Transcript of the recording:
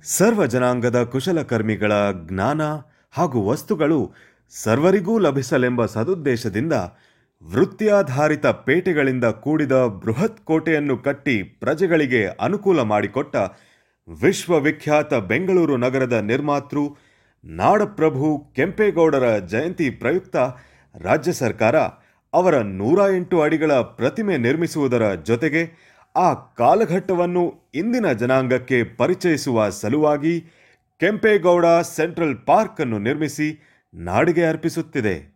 ಸರ್ವ ಜನಾಂಗದ ಕುಶಲಕರ್ಮಿಗಳ ಜ್ಞಾನ ಹಾಗೂ ವಸ್ತುಗಳು ಸರ್ವರಿಗೂ ಲಭಿಸಲೆಂಬ ಸದುದ್ದೇಶದಿಂದ ವೃತ್ತಿಯಾಧಾರಿತ ಪೇಟೆಗಳಿಂದ ಕೂಡಿದ ಬೃಹತ್ ಕೋಟೆಯನ್ನು ಕಟ್ಟಿ ಪ್ರಜೆಗಳಿಗೆ ಅನುಕೂಲ ಮಾಡಿಕೊಟ್ಟ ವಿಶ್ವವಿಖ್ಯಾತ ಬೆಂಗಳೂರು ನಗರದ ನಿರ್ಮಾತೃ ನಾಡಪ್ರಭು ಕೆಂಪೇಗೌಡರ ಜಯಂತಿ ಪ್ರಯುಕ್ತ ರಾಜ್ಯ ಸರ್ಕಾರ ಅವರ ನೂರ ಎಂಟು ಅಡಿಗಳ ಪ್ರತಿಮೆ ನಿರ್ಮಿಸುವುದರ ಜೊತೆಗೆ ಆ ಕಾಲಘಟ್ಟವನ್ನು ಇಂದಿನ ಜನಾಂಗಕ್ಕೆ ಪರಿಚಯಿಸುವ ಸಲುವಾಗಿ ಕೆಂಪೇಗೌಡ ಸೆಂಟ್ರಲ್ ಪಾರ್ಕ್ ಅನ್ನು ನಿರ್ಮಿಸಿ ನಾಡಿಗೆ ಅರ್ಪಿಸುತ್ತಿದೆ